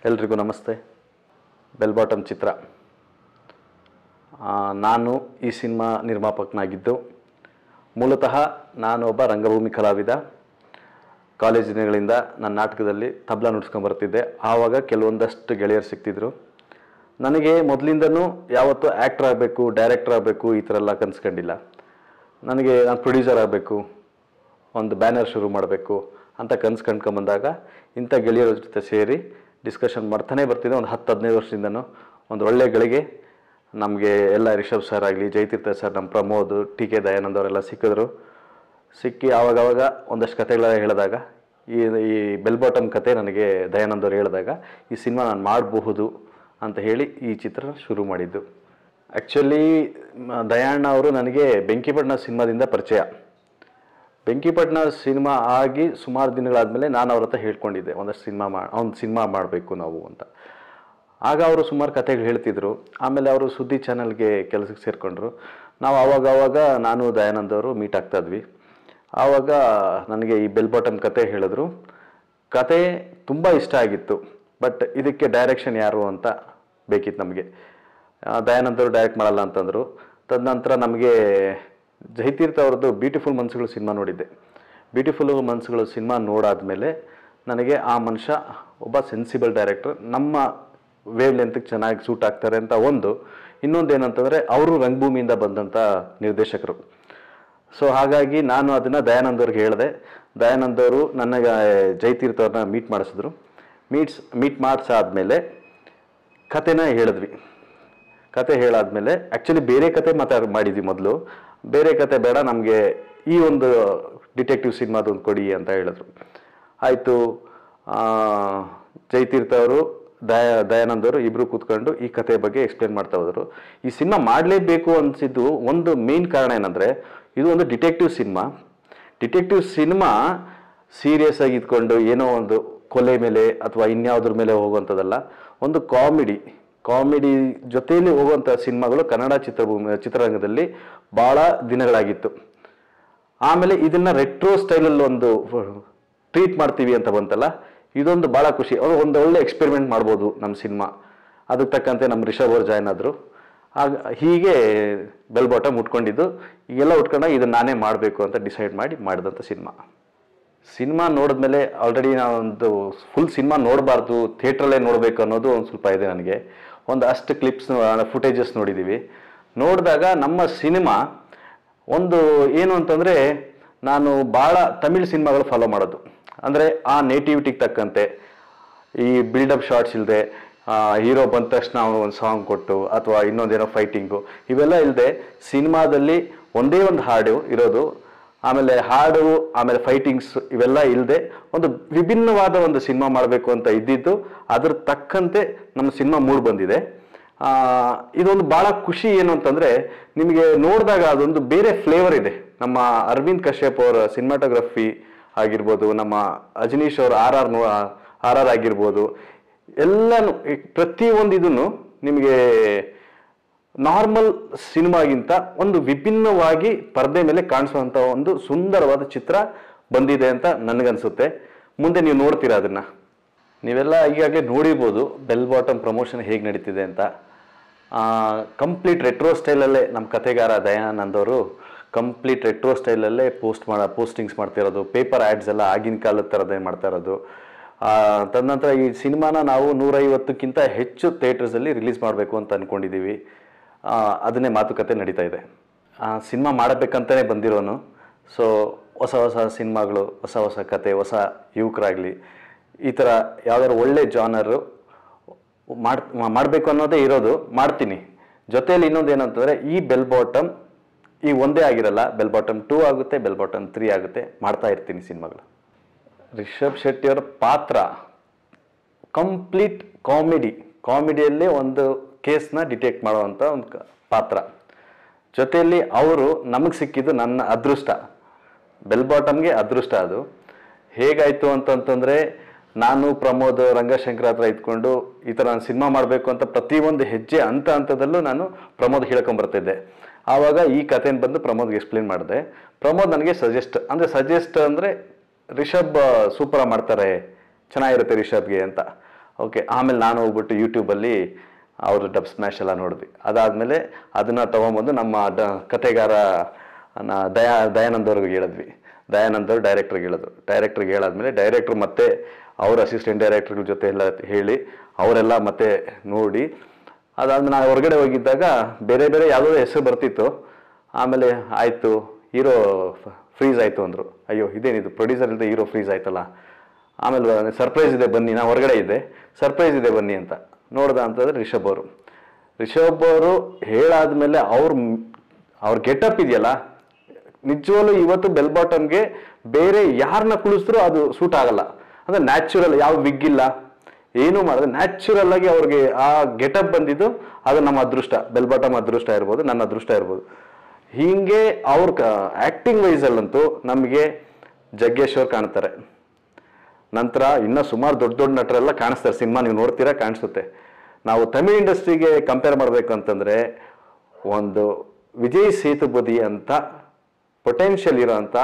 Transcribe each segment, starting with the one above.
ಎಲ್ರಿಗೂ ನಮಸ್ತೆ bell bottom ಚಿತ್ರ ಆ, ನಾನು ಈ ಸಿನಿಮಾ ನಿರ್ಮಾಪಕನಾಗಿದ್ದು ಮೂಲತಃ ನಾನು ಒಬ್ಬ ರಂಗಭೂಮಿ ಕಲಾವಿದ ಕಾಲೇಜ್ ದಿನಗಳಿಂದ ನನ್ನ ನಾಟಕದಲ್ಲಿ ತಬಲಾ ನುಡ್ಸ್ಕೊಂಡು ಬರ್ತಿದ್ದೆ ಆವಾಗ ಕೆಲವೊಂದಷ್ಟು ಗೆಳೆಯರು ಸಿಗ್ತಿದ್ರು ನನಗೆ ಮೊದಲಿಂದನೂ ಯಾವತ್ತೂ ಆ್ಯಕ್ಟ್ರ್ ಆಗಬೇಕು ಡೈರೆಕ್ಟರ್ ಆಗಬೇಕು ಈ ಥರ ಎಲ್ಲ ಕನ್ಸ್ಕೊಂಡಿಲ್ಲ ನನಗೆ ನಾನು ಪ್ರೊಡ್ಯೂಸರ್ ಆಗಬೇಕು ಒಂದು ಬ್ಯಾನರ್ ಶುರು ಮಾಡಬೇಕು ಅಂತ ಕನ್ಸು ಕಂಡ್ಕೊಂಬಂದಾಗ ಇಂಥ ಗೆಳೆಯರ ಜೊತೆ ಸೇರಿ ಡಿಸ್ಕಷನ್ ಮಾಡ್ತಾನೆ ಬರ್ತಿದ್ದೆ ಒಂದು ಹತ್ತು ಹದಿನೈದು ವರ್ಷದಿಂದನೂ ಒಂದು ಒಳ್ಳೆಯ ಗಳಿಗೆ ನಮಗೆ ಎಲ್ಲ ರಿಷಬ್ ಸರ್ ಆಗಲಿ ಜಯತೀರ್ಥ ಸರ್ ನಮ್ಮ ಪ್ರಮೋದ್ ಟಿ ಕೆ ದಯಾನಂದ್ ಅವರೆಲ್ಲ ಸಿಕ್ಕಿದ್ರು ಸಿಕ್ಕಿ ಆವಾಗವಾಗ ಒಂದಷ್ಟು ಕತೆಗಳೆಲ್ಲ ಹೇಳಿದಾಗ ಈ ಈ ಬೆಲ್ ಬಾಟಮ್ ಕತೆ ನನಗೆ ದಯಾನಂದ್ ಅವರು ಹೇಳಿದಾಗ ಈ ಸಿನಿಮಾ ನಾನು ಮಾಡಬಹುದು ಅಂತ ಹೇಳಿ ಈ ಚಿತ್ರ ಶುರು ಮಾಡಿದ್ದು ಆ್ಯಕ್ಚುಲಿ ದಯಾಣ್ಣ ಅವರು ನನಗೆ ಬೆಂಕಿಪಟ್ಟಣ ಸಿನಿಮಾದಿಂದ ಪರಿಚಯ ಬೆಂಕಿಪಟ್ಟಣ ಸಿನಿಮಾ ಆಗಿ ಸುಮಾರು ದಿನಗಳಾದಮೇಲೆ ನಾನು ಅವ್ರ ಹತ್ರ ಹೇಳ್ಕೊಂಡಿದ್ದೆ ಒಂದಷ್ಟು ಸಿನಿಮಾ ಮಾ ಒಂದು ಸಿನಿಮಾ ಮಾಡಬೇಕು ನಾವು ಅಂತ ಆಗ ಅವರು ಸುಮಾರು ಕಥೆಗಳು ಹೇಳ್ತಿದ್ರು ಆಮೇಲೆ ಅವರು ಸುದ್ದಿ ಚಾನಲ್ಗೆ ಕೆಲಸಕ್ಕೆ ಸೇರಿಕೊಂಡ್ರು ನಾವು ಆವಾಗ ಆವಾಗ ನಾನು ದಯಾನಂದ್ ಅವರು ಮೀಟ್ ಆಗ್ತಾ ಇದ್ವಿ ಆವಾಗ ನನಗೆ ಈ ಬೆಲ್ ಬಾಟಮ್ ಕತೆ ಹೇಳಿದ್ರು ಕತೆ ತುಂಬ ಇಷ್ಟ ಆಗಿತ್ತು ಬಟ್ ಇದಕ್ಕೆ ಡೈರೆಕ್ಷನ್ ಯಾರು ಅಂತ ಬೇಕಿತ್ತು ನಮಗೆ ದಯಾನಂದ್ ಅವರು ಡೈರೆಕ್ಟ್ ಮಾಡಲ್ಲ ಅಂತಂದರು ತದನಂತರ ನಮಗೆ ಜಯತೀರ್ಥ ಅವ್ರದ್ದು ಬ್ಯೂಟಿಫುಲ್ ಮನ್ಸುಗಳು ಸಿನಿಮಾ ನೋಡಿದ್ದೆ ಬ್ಯೂಟಿಫುಲ್ ಮನ್ಸುಗಳು ಸಿನಿಮಾ ನೋಡಾದ್ಮೇಲೆ ನನಗೆ ಆ ಮನುಷ್ಯ ಒಬ್ಬ ಸೆನ್ಸಿಬಲ್ ಡೈರೆಕ್ಟರ್ ನಮ್ಮ ವೇವ್ ಲೆಂತ್ಗೆ ಚೆನ್ನಾಗಿ ಸೂಟ್ ಆಗ್ತಾರೆ ಅಂತ ಒಂದು ಇನ್ನೊಂದು ಏನಂತಂದರೆ ಅವರು ರಂಗಭೂಮಿಯಿಂದ ಬಂದಂಥ ನಿರ್ದೇಶಕರು ಸೊ ಹಾಗಾಗಿ ನಾನು ಅದನ್ನು ದಯಾನಂದ್ ಅವ್ರಿಗೆ ಹೇಳಿದೆ ದಯಾನಂದ್ ಅವರು ನನಗೆ ಜಯತೀರ್ಥ ಅವ್ರನ್ನ ಮೀಟ್ ಮಾಡಿಸಿದ್ರು ಮೀಟ್ಸ್ ಮೀಟ್ ಮಾಡಿಸಾದ್ಮೇಲೆ ಕತೆನ ಹೇಳಿದ್ವಿ ಕತೆ ಹೇಳಾದ್ಮೇಲೆ ಆ್ಯಕ್ಚುಲಿ ಬೇರೆ ಕತೆ ಮಾತಾಡ್ ಮಾಡಿದ್ವಿ ಮೊದಲು ಬೇರೆ ಕತೆ ಬೇಡ ನಮಗೆ ಈ ಒಂದು ಡಿಟೆಕ್ಟಿವ್ ಸಿನಿಮಾದೊಂದು ಕೊಡಿ ಅಂತ ಹೇಳಿದ್ರು ಆಯಿತು ಜಯತೀರ್ಥ ಅವರು ದಯ ದಯಾನಂದ್ ಅವರು ಇಬ್ಬರು ಕೂತ್ಕೊಂಡು ಈ ಕತೆ ಬಗ್ಗೆ ಎಕ್ಸ್ಪ್ಲೇನ್ ಮಾಡ್ತಾ ಹೋದರು ಈ ಸಿನಿಮಾ ಮಾಡಲೇಬೇಕು ಅನಿಸಿದ್ದು ಒಂದು ಮೇನ್ ಕಾರಣ ಏನಂದರೆ ಇದು ಒಂದು detective cinema detective cinema serious ಆಗಿ ಇದ್ಕೊಂಡು ಏನೋ ಒಂದು ಕೊಲೆ ಮೇಲೆ ಅಥವಾ ಇನ್ಯಾವುದ್ರ ಮೇಲೆ ಹೋಗುವಂಥದ್ದಲ್ಲ ಒಂದು ಕಾಮಿಡಿ ಕಾಮಿಡಿ ಜೊತೆಯಲ್ಲಿ ಹೋಗುವಂಥ ಸಿನಿಮಾಗಳು ಕನ್ನಡ ಚಿತ್ರಭೂಮಿ ಚಿತ್ರರಂಗದಲ್ಲಿ ಭಾಳ ದಿನಗಳಾಗಿತ್ತು ಆಮೇಲೆ ಇದನ್ನ ರೆಟ್ರೋ ಸ್ಟೈಲಲ್ಲಿ ಒಂದು ಟ್ರೀಟ್ ಮಾಡ್ತೀವಿ ಅಂತ ಬಂತಲ್ಲ ಇದೊಂದು ಭಾಳ ಖುಷಿ ಅವ್ರು ಒಂದು ಒಳ್ಳೆ ಎಕ್ಸ್ಪೆರಿಮೆಂಟ್ ಮಾಡ್ಬೋದು ನಮ್ಮ ಸಿನಿಮಾ ಅದಕ್ಕೆ ತಕ್ಕಂತೆ ನಮ್ಮ ರಿಷಬ್ ಅವ್ರು ಜಾಯ್ನ್ ಆದರು ಆಗ ಹೀಗೆ ಬೆಲ್ ಬಾಟಮ್ ಉಟ್ಕೊಂಡಿದ್ದು ಈಗೆಲ್ಲ ಉಟ್ಕೊಂಡಾಗ ಇದನ್ನ ನಾನೇ ಮಾಡಬೇಕು ಅಂತ ಡಿಸೈಡ್ ಮಾಡಿ ಮಾಡಿದಂಥ ಸಿನಿಮಾ ಸಿನಿಮಾ ನೋಡಿದ್ಮೇಲೆ ಆಲ್ರೆಡಿ ನಾವೊಂದು ಫುಲ್ ಸಿನಿಮಾ ನೋಡಬಾರ್ದು ಥಿಯೇಟ್ರಲ್ಲೇ ನೋಡಬೇಕು ಅನ್ನೋದು ಒಂದು ಸ್ವಲ್ಪ ಇದೆ ನನಗೆ ಒಂದು ಅಷ್ಟು ಕ್ಲಿಪ್ಸ್ ಫುಟೇಜಸ್ ನೋಡಿದ್ದೀವಿ ನೋಡಿದಾಗ ನಮ್ಮ ಸಿನಿಮಾ ಒಂದು ಏನು ಅಂತಂದರೆ ನಾನು ಭಾಳ ತಮಿಳ್ ಸಿನಿಮಾಗಳು ಫಾಲೋ ಮಾಡೋದು ಅಂದರೆ ಆ ನೇಟಿವಿಟಿಗೆ ತಕ್ಕಂತೆ ಈ ಬಿಲ್ಡಪ್ ಶಾರ್ಟ್ಸ್ ಇಲ್ಲದೆ ಹೀರೋ ಬಂದ ತಕ್ಷಣ ಅವನು ಒಂದು ಸಾಂಗ್ ಕೊಟ್ಟು ಅಥವಾ ಇನ್ನೊಂದೇನೋ ಫೈಟಿಂಗು ಇವೆಲ್ಲ ಇಲ್ಲದೆ ಸಿನಿಮಾದಲ್ಲಿ ಒಂದೇ ಒಂದು ಹಾಡು ಇರೋದು ಆಮೇಲೆ ಹಾಡು ಆಮೇಲೆ ಫೈಟಿಂಗ್ಸ್ ಇವೆಲ್ಲ ಇಲ್ಲದೆ ಒಂದು ವಿಭಿನ್ನವಾದ ಒಂದು ಸಿನಿಮಾ ಮಾಡಬೇಕು ಅಂತ ಇದ್ದಿದ್ದು ಅದ್ರ ತಕ್ಕಂತೆ ನಮ್ಮ ಸಿನಿಮಾ ಮೂಡ್ ಬಂದಿದೆ ಆ, ಇದೊಂದು ಭಾಳ ಖುಷಿ ಏನು ಅಂತಂದರೆ ನಿಮಗೆ ನೋಡಿದಾಗ ಅದೊಂದು ಬೇರೆ ಫ್ಲೇವರ್ ಇದೆ ನಮ್ಮ ಅರವಿಂದ್ ಕಶ್ಯಪ್ ಅವರ ಸಿನಿಮಾಟೋಗ್ರಫಿ ಆಗಿರ್ಬೋದು ನಮ್ಮ ಅಜನೀಶ್ ಅವ್ರ ಆರ್ ಆರ್ ಆರ್ ಆರ್ ಆಗಿರ್ಬೋದು ಎಲ್ಲನೂ ಈ ಪ್ರತಿಯೊಂದು ಇದನ್ನು ನಿಮಗೆ ನಾರ್ಮಲ್ ಸಿನಿಮಾಗಿಂತ ಒಂದು ವಿಭಿನ್ನವಾಗಿ ಪರದೆ ಮೇಲೆ ಕಾಣಿಸುವಂಥ ಒಂದು ಸುಂದರವಾದ ಚಿತ್ರ ಬಂದಿದೆ ಅಂತ ನನಗನ್ಸುತ್ತೆ ಮುಂದೆ ನೀವು ನೋಡ್ತೀರಾ ಅದನ್ನ ನೀವೆಲ್ಲ ಈಗಾಗಲೇ ನೋಡಿರ್ಬೋದು ಬೆಲ್ ಬಾಟಮ್ ಪ್ರಮೋಷನ್ ಹೇಗೆ ನಡೀತಿದೆ ಅಂತ ಕಂಪ್ಲೀಟ್ ರೆಟ್ರೋ ಸ್ಟೈಲಲ್ಲೇ ನಮ್ಮ ಕತೆಗಾರ ದಯಾನಂದ್ ಅವರು ಕಂಪ್ಲೀಟ್ ರೆಟ್ರೋ ಸ್ಟೈಲಲ್ಲೇ ಪೋಸ್ಟ್ ಮಾಡ ಪೋಸ್ಟಿಂಗ್ಸ್ ಮಾಡ್ತಿರೋದು ಪೇಪರ್ ಆ್ಯಡ್ಸ್ ಎಲ್ಲ ಆಗಿನ ಕಾಲದ ಥರದೇ ಮಾಡ್ತಾ ಇರೋದು ಆ, ತದನಂತರ ಈ ಸಿನಿಮಾನ ನಾವು ನೂರೈವತ್ತಕ್ಕಿಂತ ಹೆಚ್ಚು ಥಿಯೇಟರ್ಸಲ್ಲಿ ರಿಲೀಸ್ ಮಾಡಬೇಕು ಅಂತ ಅಂದ್ಕೊಂಡಿದ್ದೀವಿ ಆ, ಅದನ್ನೇ ಮಾತುಕತೆ ನಡೀತಾ ಇದೆ ಸಿನಿಮಾ ಮಾಡಬೇಕಂತಲೇ ಬಂದಿರೋನು ಸೊ ಹೊಸ ಹೊಸ ಸಿನಿಮಾಗಳು ಹೊಸ ಹೊಸ ಕತೆ ಹೊಸ ಯುವಕರಾಗಲಿ ಈ ಥರ ಯಾವ್ದಾದ್ರು ಒಳ್ಳೆ ಜಾನರು ಮಾಡ್ ಮಾಡಬೇಕು ಅನ್ನೋದೇ ಇರೋದು ಮಾಡ್ತೀನಿ ಜೊತೆಯಲ್ಲಿ ಇನ್ನೊಂದು ಏನಂತಂದರೆ ಈ ಬೆಲ್ ಬಾಟಮ್ ಈ ಒಂದೇ ಆಗಿರಲ್ಲ ಬೆಲ್ ಬಾಟಮ್ ಟೂ ಆಗುತ್ತೆ ಬೆಲ್ ಬಾಟಮ್ ತ್ರೀ ಆಗುತ್ತೆ ಮಾಡ್ತಾ ಇರ್ತೀನಿ ಸಿನಿಮಾಗಳು ರಿಷಬ್ ಶೆಟ್ಟಿಯವರ ಪಾತ್ರ ಕಂಪ್ಲೀಟ್ ಕಾಮಿಡಿ ಕಾಮಿಡಿಯಲ್ಲೇ ಒಂದು ಕೇಸ್ನ ಡಿಟೆಕ್ಟ್ ಮಾಡುವಂಥ ಒಂದು ಕ- ಪಾತ್ರ ಜೊತೆಯಲ್ಲಿ ಅವರು ನಮಗೆ ಸಿಕ್ಕಿದ್ದು ನನ್ನ ಅದೃಷ್ಟ ಬೆಲ್ ಬಾಟಮ್ಗೆ ಅದೃಷ್ಟ ಅದು ಹೇಗಾಯಿತು ಅಂತಂತಂದರೆ ನಾನು ಪ್ರಮೋದ್ ರಂಗಶಂಕರ್ ಹತ್ರ ಇದ್ಕೊಂಡು ಈ ಥರ ನಾನು ಸಿನಿಮಾ ಮಾಡಬೇಕು ಅಂತ ಪ್ರತಿಯೊಂದು ಹೆಜ್ಜೆ ಹಂತ ಹಂತದಲ್ಲೂ ನಾನು ಪ್ರಮೋದ್ ಹೇಳ್ಕೊಂಬರ್ತಿದ್ದೆ ಆವಾಗ ಈ ಕಥೆನ ಬಂದು ಪ್ರಮೋದ್ಗೆ ಎಕ್ಸ್ಪ್ಲೇನ್ ಮಾಡಿದೆ ಪ್ರಮೋದ್ ನನಗೆ ಸಜೆಸ್ಟ್ ಅಂದರೆ ಸಜೆಸ್ಟ್ ಅಂದರೆ ರಿಷಬ್ ಸೂಪರ್ ಮಾಡ್ತಾರೆ ಚೆನ್ನಾಗಿರುತ್ತೆ ರಿಷಬ್ಗೆ ಅಂತ ಓಕೆ ಆಮೇಲೆ ನಾನು ಹೋಗ್ಬಿಟ್ಟು ಯೂಟ್ಯೂಬಲ್ಲಿ ಅವ್ರ ಡಬ್ ಸ್ಮ್ಯಾಶ್ ಎಲ್ಲ ನೋಡಿದ್ವಿ ಅದಾದಮೇಲೆ ಅದನ್ನು ತೊಗೊಂಬಂದು ನಮ್ಮ ಡ ಕತೆಗಾರ ನ- ದಯಾ ದಯಾನಂದ್ ಅವ್ರಿಗೆ ಹೇಳಿದ್ವಿ ದಯಾನಂದ್ ಅವರು ಡೈರೆಕ್ಟ್ರಿಗೆ ಹೇಳಿದ್ರು ಡೈರೆಕ್ಟ್ರಿಗೆ ಹೇಳಾದ್ಮೇಲೆ ಡೈರೆಕ್ಟ್ರು ಮತ್ತೆ ಅವ್ರ ಅಸಿಸ್ಟೆಂಟ್ ಡೈರೆಕ್ಟರ್ಗಳ ಜೊತೆ ಎಲ್ಲ ಹೇಳಿ ಅವರೆಲ್ಲ ಮತ್ತೆ ನೋಡಿ ಅದಾದ್ಮೇಲೆ ನಾನು ಹೊರಗಡೆ ಹೋಗಿದ್ದಾಗ ಬೇರೆ ಬೇರೆ ಯಾವುದೋ ಹೆಸರು ಬರ್ತಿತ್ತು ಆಮೇಲೆ ಆಯಿತು ಹೀರೋ ಫ್ರೀಸ್ ಆಯಿತು ಅಂದರು ಅಯ್ಯೋ ಇದೇನಿದು ಪ್ರೊಡ್ಯೂಸರ್ ಇಲ್ಲದೆ ಹೀರೋ ಫ್ರೀಸ್ ಆಯ್ತಲ್ಲ ಆಮೇಲೆ ಸರ್ಪ್ರೈಸ್ ಇದೆ ಬನ್ನಿ ನಾ ಹೊರಗಡೆ ಇದ್ದೆ ಸರ್ಪ್ರೈಸ್ ಇದೆ ಬನ್ನಿ ಅಂತ ನೋಡ್ದ ಅಂತಂದ್ರೆ ರಿಷಬ್ ಅವರು ರಿಷಬ್ ಅವರು ಹೇಳಾದ್ಮೇಲೆ ಅವ್ರ ಅವ್ರ ಗೆಟಪ್ ಇದೆಯಲ್ಲ ನಿಜವಲ್ಲೂ ಇವತ್ತು ಬೆಲ್ ಬಾಟಮ್ಗೆ ಬೇರೆ ಯಾರನ್ನ ಕುಳಿಸಿದ್ರು ಅದು ಸೂಟ್ ಆಗಲ್ಲ ಅಂದ್ರೆ ನ್ಯಾಚುರಲ್ ಯಾವ ವಿಗ್ ಇಲ್ಲ ಏನು ಮಾಡಿದ್ರೆ ನ್ಯಾಚುರಲ್ ಆಗಿ ಅವ್ರಿಗೆ ಆ ಗೆಟಪ್ ಬಂದಿದ್ದು ಅದು ನಮ್ಮ ಅದೃಷ್ಟ ಬೆಲ್ ಬಾಟಮ್ ಅದೃಷ್ಟ ಇರ್ಬೋದು ನನ್ನ ಅದೃಷ್ಟ ಇರ್ಬೋದು ಹೀಗೆ ಅವ್ರ ಆಕ್ಟಿಂಗ್ ವೈಸಲ್ಲಂತೂ ನಮಗೆ ಜಗ್ಗೇಶ್ ಅವ್ರು ಕಾಣ್ತಾರೆ ನಂತರ ಇನ್ನ ಸುಮಾರು ದೊಡ್ಡ ದೊಡ್ಡ ನಟರೆಲ್ಲ ಕಾಣಿಸ್ತಾರೆ ಸಿನಿಮಾ ನೀವು ನೋಡ್ತೀರಾ ಕಾಣಿಸುತ್ತೆ ನಾವು ತಮಿಳ್ ಇಂಡಸ್ಟ್ರಿಗೆ ಕಂಪೇರ್ ಮಾಡಬೇಕು ಅಂತಂದ್ರೆ ಒಂದು ವಿಜಯ್ ಸೇತುಪತಿ ಅಂತ ಪೊಟೆನ್ಷಿಯಲ್ ಇರೋಂಥ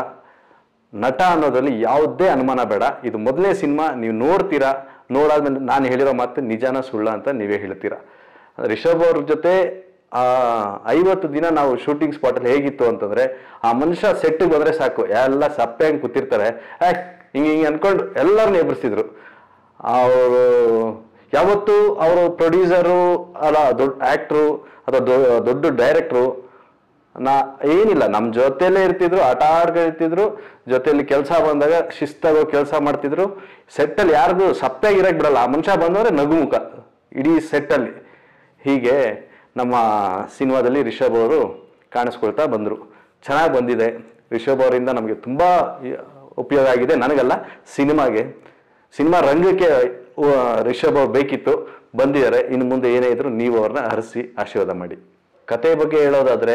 ನಟ ಅನ್ನೋದ್ರಲ್ಲಿ ಯಾವುದೇ ಅನುಮಾನ ಬೇಡ ಇದು ಮೊದಲನೇ ಸಿನಿಮಾ ನೀವು ನೋಡ್ತೀರಾ ನೋಡಾದ್ಮೇಲೆ ನಾನು ಹೇಳಿರೋ ಮಾತು ನಿಜಾನ ಸುಳ್ಳ ಅಂತ ನೀವೇ ಹೇಳ್ತೀರಾ ರಿಷಬ್ ಅವ್ರ ಜೊತೆ ಆ ಐವತ್ತು ದಿನ ನಾವು ಶೂಟಿಂಗ್ ಸ್ಪಾಟಲ್ಲಿ ಹೇಗಿತ್ತು ಅಂತಂದ್ರೆ ಆ ಮನುಷ್ಯ ಸೆಟ್ಟಿಗೆ ಬಂದ್ರೆ ಸಾಕು ಎಲ್ಲ ಸಪ್ಪೆ ಹಂಗೆ ಕೂತಿರ್ತಾರೆ ಏ ಹಿಂಗೆ ಹಿಂಗೆ ಅನ್ಕೊಂಡು ಎಲ್ಲರನ್ನ ಎಬ್ಬರಿಸಿದ್ರು ಅವರು ಯಾವತ್ತು ಅವರು ಪ್ರೊಡ್ಯೂಸರು ಅಲ್ಲ ದೊಡ್ಡ ಆಕ್ಟ್ರು ಅಥವಾ ದೊ- ದೊಡ್ಡ ಡೈರೆಕ್ಟ್ರು ನಾ ಏನಿಲ್ಲ ನಮ್ಮ ಜೊತೆಲೇ ಇರ್ತಿದ್ರು ಆಟ ಆಡ್ಕೊಂಡಿರ್ತಿದ್ರು ಜೊತೆಲಿ ಕೆಲಸ ಬಂದಾಗ ಶಿಸ್ತಾಗಿ ಕೆಲಸ ಮಾಡ್ತಿದ್ರು ಸೆಟ್ಟಲ್ಲಿ ಯಾರಿಗೂ ಸಪ್ಪೆಯಾಗಿ ಇರಕ್ ಬಿಡಲ್ಲ ಆ ಮನುಷ್ಯ ಬಂದವರೆ ನಗುಮುಖ ಇಡೀ ಸೆಟ್ಟಲ್ಲಿ ಹೀಗೆ ನಮ್ಮ ಸಿನಿಮಾದಲ್ಲಿ ರಿಷಬ್ ಅವರು ಕಾಣಿಸ್ಕೊಳ್ತಾ ಬಂದರು ಚೆನ್ನಾಗಿ ಬಂದಿದೆ ರಿಷಬ್ ಅವರಿಂದ ನಮಗೆ ತುಂಬ ಉಪಯೋಗ ಆಗಿದೆ ನನಗಲ್ಲ ಸಿನಿಮಾಗೆ ಸಿನಿಮಾ ರಂಗಕ್ಕೆ ಉ- ರಿಷಬ್ ಅವ್ರು ಬೇಕಿತ್ತು ಬಂದಿದ್ದಾರೆ ಇನ್ನು ಮುಂದೆ ಏನೇ ಇದ್ರು ನೀವು ಅವ್ರನ್ನ ಹರಿಸಿ ಆಶೀರ್ವಾದ ಮಾಡಿ ಕತೆ ಬಗ್ಗೆ ಹೇಳೋದಾದ್ರೆ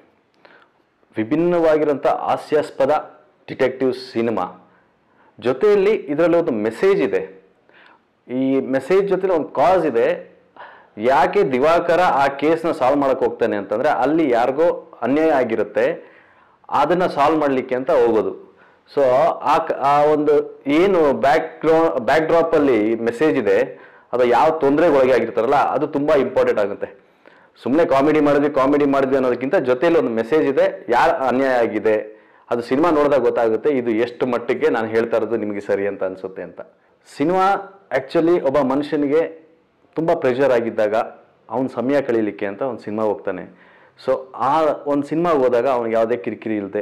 ವಿಭಿನ್ನವಾಗಿರುವಂಥ ಹಾಸ್ಯಾಸ್ಪದ ಡಿಟೆಕ್ಟಿವ್ ಸಿನಿಮಾ ಜೊತೆಯಲ್ಲಿ ಇದರಲ್ಲಿ ಒಂದು ಮೆಸೇಜ್ ಇದೆ ಈ ಮೆಸೇಜ್ ಜೊತೆಲಿ ಒಂದು ಕಾಸ್ ಇದೆ ಯಾಕೆ ದಿವಾಕರ ಆ ಕೇಸ್ನ ಸಾಲ್ವ್ ಮಾಡಕ್ ಹೋಗ್ತಾನೆ ಅಂತಂದ್ರೆ ಅಲ್ಲಿ ಯಾರಿಗೋ ಅನ್ಯಾಯ ಆಗಿರುತ್ತೆ ಅದನ್ನ ಸಾಲ್ವ್ ಮಾಡಲಿಕ್ಕೆ ಅಂತ ಹೋಗೋದು ಸೊ ಆ ಕ- ಆ ಒಂದು ಏನು ಬ್ಯಾಕ್ ಬ್ಯಾಕ್ ಡ್ರಾಪ್ ಅಲ್ಲಿ ಮೆಸೇಜ್ ಇದೆ ಅದು ಯಾವ ತೊಂದರೆಗೆ ಒಳಗೆ ಆಗಿರ್ತಾರಲ್ಲ ಅದು ತುಂಬಾ ಇಂಪಾರ್ಟೆಂಟ್ ಆಗುತ್ತೆ ಸುಮ್ಮನೆ ಕಾಮಿಡಿ ಮಾಡಿದ್ವಿ ಕಾಮಿಡಿ ಮಾಡಿದ್ವಿ ಅನ್ನೋದಕ್ಕಿಂತ ಜೊತೆಯಲ್ಲಿ ಒಂದು ಮೆಸೇಜ್ ಇದೆ ಯಾರು ಅನ್ಯಾಯ ಆಗಿದೆ ಅದು ಸಿನಿಮಾ ನೋಡಿದಾಗ ಗೊತ್ತಾಗುತ್ತೆ ಇದು ಎಷ್ಟು ಮಟ್ಟಿಗೆ ನಾನು ಹೇಳ್ತಾ ಇರೋದು ನಿಮಗೆ ಸರಿ ಅಂತ ಅನ್ಸುತ್ತೆ ಅಂತ ಸಿನಿಮಾ ಆ್ಯಕ್ಚುಲಿ ಒಬ್ಬ ಮನುಷ್ಯನಿಗೆ ತುಂಬ ಪ್ರೆಷರ್ ಆಗಿದ್ದಾಗ ಅವನ ಸಮಯ ಕಳೀಲಿಕ್ಕೆ ಅಂತ ಒಂದು ಸಿನಿಮಾ ಹೋಗ್ತಾನೆ ಸೊ ಆ ಒಂದು ಸಿನಿಮಾ ಹೋದಾಗ ಅವ್ನಿಗೆ ಯಾವುದೇ ಕಿರಿಕಿರಿ ಇಲ್ಲದೆ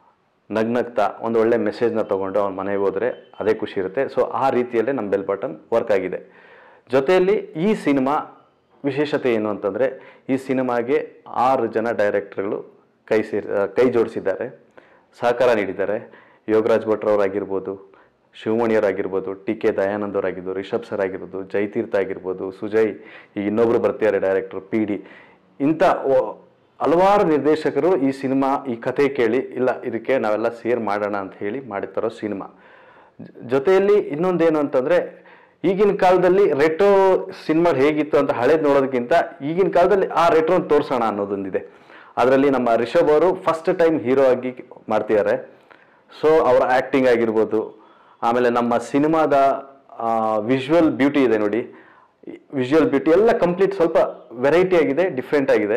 ನಗ್ನಗ್ತಾ ಒಂದು ಒಳ್ಳೆ ಮೆಸೇಜ್ನ ತೊಗೊಂಡು ಅವ್ನ ಮನೆಗೆ ಹೋದರೆ ಅದೇ ಖುಷಿ ಇರುತ್ತೆ ಸೊ ಆ ರೀತಿಯಲ್ಲೇ ನಮ್ಮ ಬೆಲ್ ಬಟನ್ ವರ್ಕ್ ಆಗಿದೆ ಜೊತೆಯಲ್ಲಿ ಈ ಸಿನಿಮಾ ವಿಶೇಷತೆ ಏನು ಅಂತಂದರೆ ಈ ಸಿನಿಮಾಗೆ ಆರು ಜನ ಡೈರೆಕ್ಟರ್ಗಳು ಕೈ ಸೇರಿ ಕೈ ಜೋಡಿಸಿದ್ದಾರೆ ಸಹಕಾರ ನೀಡಿದ್ದಾರೆ ಯೋಗರಾಜ್ ಭಟ್ರವರಾಗಿರ್ಬೋದು ಶಿವಮಣಿಯವರಾಗಿರ್ಬೋದು ಟಿ ಕೆ ದಯಾನಂದ್ ಅವರಾಗಿರ್ಬೋದು ರಿಷಬ್ ಸರ್ ಆಗಿರ್ಬೋದು ಜಯತೀರ್ಥ ಆಗಿರ್ಬೋದು ಸುಜಯ್ ಈ ಇನ್ನೊಬ್ರು ಬರ್ತಿದ್ದಾರೆ ಡೈರೆಕ್ಟರ್ ಪಿ ಡಿ ಇಂಥ ಒ- ಹಲವಾರು ನಿರ್ದೇಶಕರು ಈ ಸಿನಿಮಾ ಈ ಕತೆ ಕೇಳಿ ಇಲ್ಲ ಇದಕ್ಕೆ ನಾವೆಲ್ಲ ಸೇರ್ ಮಾಡೋಣ ಅಂತ ಹೇಳಿ ಮಾಡಿರ್ತಾರೋ ಸಿನಿಮಾ ಜ- ಜೊತೆಯಲ್ಲಿ ಇನ್ನೊಂದೇನು ಅಂತಂದ್ರೆ ಈಗಿನ ಕಾಲದಲ್ಲಿ ರೆಟ್ರೋ ಸಿನಿಮಾ ಹೇಗಿತ್ತು ಅಂತ ಹಳೇದು ನೋಡೋದಕ್ಕಿಂತ ಈಗಿನ ಕಾಲದಲ್ಲಿ ಆ ರೆಟ್ರೋನ್ ತೋರಿಸೋಣ ಅನ್ನೋದೊಂದಿದೆ ಅದರಲ್ಲಿ ನಮ್ಮ ರಿಷಬ್ ಅವರು ಫಸ್ಟ್ ಟೈಮ್ ಹೀರೋ ಆಗಿ ಮಾಡ್ತಿದ್ದಾರೆ ಸೊ ಅವರ ಆ್ಯಕ್ಟಿಂಗ್ ಆಗಿರ್ಬೋದು ಆಮೇಲೆ ನಮ್ಮ ಸಿನಿಮಾದ ವಿಜುವಲ್ ಬ್ಯೂಟಿ ಇದೆ ನೋಡಿ ವಿಜುವಲ್ ಬ್ಯೂಟಿ ಎಲ್ಲ ಕಂಪ್ಲೀಟ್ ಸ್ವಲ್ಪ ವೆರೈಟಿ ಆಗಿದೆ ಡಿಫ್ರೆಂಟ್ ಆಗಿದೆ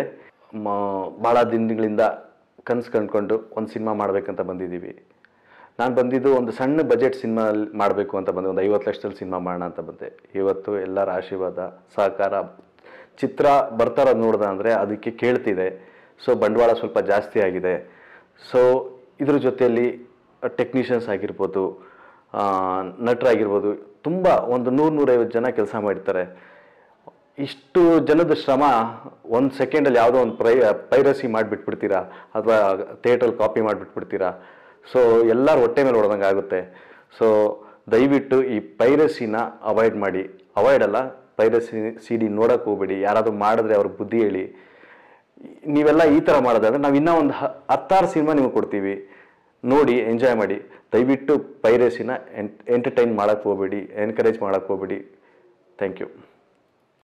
ಮ- ಭಾಳ ದಿನಗಳಿಂದ ಕನಸು ಕಂಡ್ಕೊಂಡು ಒಂದು ಸಿನಿಮಾ ಮಾಡಬೇಕಂತ ಬಂದಿದ್ದೀವಿ ನಾನು ಬಂದಿದ್ದು ಒಂದು ಸಣ್ಣ ಬಜೆಟ್ ಸಿನಿಮಾ ಮಾಡಬೇಕು ಅಂತ ಬಂದೆ ಒಂದು ಐವತ್ತು ಲಕ್ಷದಲ್ಲಿ ಸಿನಿಮಾ ಮಾಡೋಣ ಅಂತ ಬಂದೆ ಇವತ್ತು ಎಲ್ಲರ ಆಶೀರ್ವಾದ ಸಹಕಾರ ಚಿತ್ರ ಬರ್ತಾರ ನೋಡ್ದ ಅಂದರೆ ಅದಕ್ಕೆ ಕೇಳ್ತಿದೆ ಸೊ ಬಂಡವಾಳ ಸ್ವಲ್ಪ ಜಾಸ್ತಿ ಆಗಿದೆ ಸೊ ಇದ್ರ ಜೊತೆಯಲ್ಲಿ ಟೆಕ್ನಿಷಿಯನ್ಸ್ ಆಗಿರ್ಬೋದು ಆ, ನಟರಾಗಿರ್ಬೋದು ತುಂಬ ಒಂದು ನೂರು ನೂರೈವತ್ತು ಜನ ಕೆಲಸ ಮಾಡಿರ್ತಾರೆ ಇಷ್ಟು ಜನದ ಶ್ರಮ ಒಂದು ಸೆಕೆಂಡಲ್ಲಿ ಯಾವುದೋ ಒಂದು ಪ್ರೈ ಪೈರಸಿ ಮಾಡಿಬಿಟ್ಬಿಡ್ತೀರಾ ಅಥವಾ ಥಿಯೇಟ್ರಲ್ಲಿ ಕಾಪಿ ಮಾಡಿಬಿಟ್ಬಿಡ್ತೀರಾ ಸೊ ಎಲ್ಲರ ಹೊಟ್ಟೆ ಮೇಲೆ ಹೊಡೆದಂಗೆ ಆಗುತ್ತೆ ಸೊ ದಯವಿಟ್ಟು ಈ ಪೈರಸಿನ ಅವಾಯ್ಡ್ ಮಾಡಿ ಅವಾಯ್ಡ್ ಅಲ್ಲ ಪೈರಸಿ ಸಿ ಡಿ ನೋಡೋಕೆ ಹೋಗ್ಬೇಡಿ ಯಾರಾದರೂ ಮಾಡಿದ್ರೆ ಅವ್ರಿಗೆ ಬುದ್ಧಿ ಹೇಳಿ ನೀವೆಲ್ಲ ಈ ಥರ ಮಾಡೋದಾದ್ರೆ ನಾವು ಇನ್ನೂ ಒಂದು ಹ- ಹತ್ತಾರು ಸಿನಿಮಾ ನಿಮಗೆ ಕೊಡ್ತೀವಿ ನೋಡಿ ಎಂಜಾಯ್ ಮಾಡಿ ದಯವಿಟ್ಟು ಪೈರಸಿನ ಎಂಟರ್ಟೈನ್ ಮಾಡೋಕ್ಕೆ ಹೋಗ್ಬೇಡಿ ಎನ್ಕರೇಜ್ ಮಾಡೋಕ್ಕೆ ಹೋಗ್ಬೇಡಿ ಥ್ಯಾಂಕ್ ಯು